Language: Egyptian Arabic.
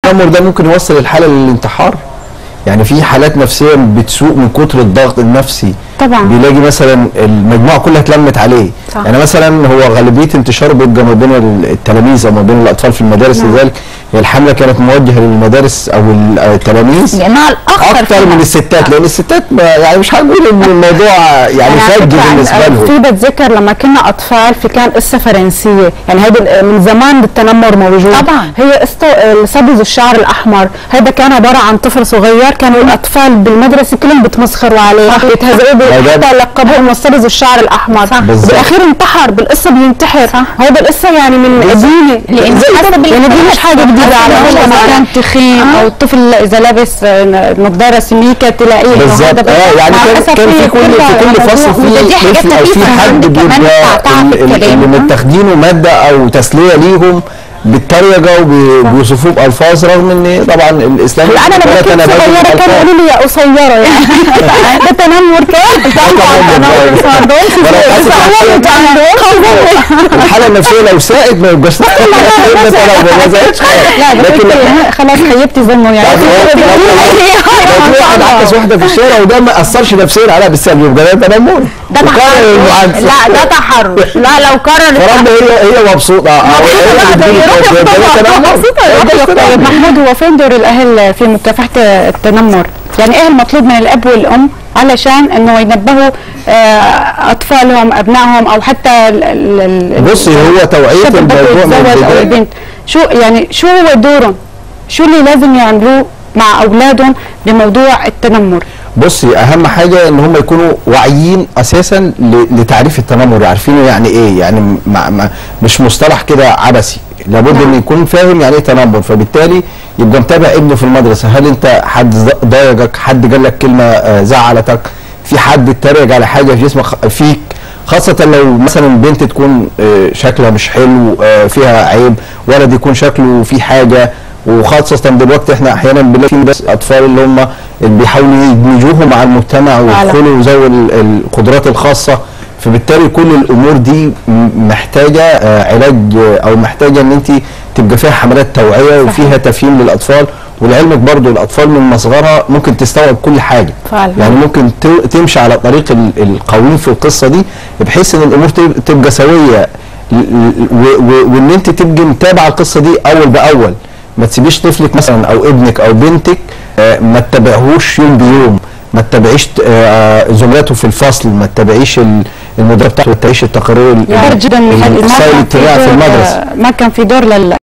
التنمر ده ممكن يوصل الحاله للانتحار يعني في حالات نفسيه بتسوء من كتر الضغط النفسي طبعا. بيلاقي مثلا المجموعه كلها اتلمت عليه صح. يعني مثلا هو غالبيه انتشاره بيبقى ما بين التلاميذ او ما بين الاطفال في المدارس نعم. لذلك هي الحمله كانت موجهه للمدارس او التلاميذ لانها الاخطر اكتر من فيها. الستات لان الستات ما يعني مش هنقول ان الموضوع يعني أنا على فج فكرة بالنسبه لهم في بتذكر لما كنا اطفال في كان قصه فرنسيه يعني هيدا من زمان التنمر موجود طبعاً. هي قصه صبغ الشعر الاحمر هذا كان عباره عن طفل صغير كانوا الاطفال بالمدرسه كلهم بتمسخروا عليه يتهزئوا به هذا- حتى لقبوه انه صبغ الشعر الاحمر صح. بالظبط. بالاخير انتحر بالقصه بينتحر صح. هذا القصه يعني من قديمه لأن زي حسب يعني دي الحالة. مش حاجه جديده على حسب فكرة. الحالة. لما كان تخين آه. او الطفل اذا لابس آه، نظاره سميكه تلاقيه إنه بالظبط هذا بس- اه يعني مع كان الأسف كان هي في كل بترجع في كل لموضوع- فصل وده دي في حاجات طفل او في لطيفة حد عندك كمان بيبقى بتاع ال- ال- الكلام. اللي متاخدينه ماده او تسليه ليهم بالتريقه وبيوصفوه بالفاظ رغم ان طبعا الاسلام لا انا لما ولا كنت تنابزوا صغيره كانوا بالألفاظ. يقولوا لي يا قصيره يعني ده تنمر كان تنمر الحاله النفسيه لو ساءت ما يبقاش تنمر، ما زادش لا لكن لكن خلاص خيبتي ظنه يعني لو في واحد عكس واحده في الشارع وده ما اثرش نفسيا عليها بالسلب يبقى ده تنمر ده وقرر تحرش المعاكسه لا ده تحرش لا لو قرر فرغم هي هي مبسوطه او هي ده بتقول يروح كده، ده يخطبها. تنمر. مبسوطة ده يروح تنمر. طيب محمود هو فين دور الاهل في مكافحه التنمر؟ يعني ايه المطلوب من الاب والام علشان انه ينبهوا آه، اطفالهم ابنائهم او حتى ال- ال- ال- بصي هو توعيه الشاب اللي بده الموضوع من يتزوج او البدايه البنت شو يعني شو هو دورهم؟ شو اللي لازم يعملوه مع اولادهم بموضوع التنمر؟ بصي اهم حاجه ان هم يكونوا واعيين اساسا ل- لتعريف التنمر عارفينه يعني ايه يعني مع مع مش مصطلح كده عبثي لابد نعم. ان يكون فاهم يعني ايه تنمر فبالتالي يبقى متابع ابنه في المدرسه هل انت حد ز- ضايقك حد قال لك كلمه آه، زعلتك في حد اتريق على حاجه في جسمك خ- فيك خاصة لو مثلا بنت تكون آه، شكلها مش حلو آه، فيها عيب ولد يكون شكله فيه حاجة وخاصة دلوقتي احنا احيانا بنلاقي في بس اطفال اللي هم اللي بيحاولوا يدمجوهم مع المجتمع ويدخلوا ذوي ال- القدرات الخاصة فبالتالي كل الامور دي م- محتاجة آه، علاج آه، او محتاجة ان انت تبقى فيها حملات توعية وفيها تفهيم للاطفال ولعلمك برضو الاطفال من مصغرها ممكن تستوعب كل حاجة فعلا. يعني ممكن ت- تمشي على طريق ال- القويم في القصه دي بحيث ان الامور تب- تبقى سويه ل- ل- و- و- وان انت تبقي متابعه القصه دي اول باول ما تسيبيش طفلك مثلا او ابنك او بنتك آه، ما تتابعهوش يوم بيوم ما تتابعيش ت- آه، زملاته في الفصل ما تتابعيش ال- المدرب بتاعته ما تتابعيش التقارير ال- يا جدا ال- الوسائل الاجتماعيه في المدرسه ما كان في دور لل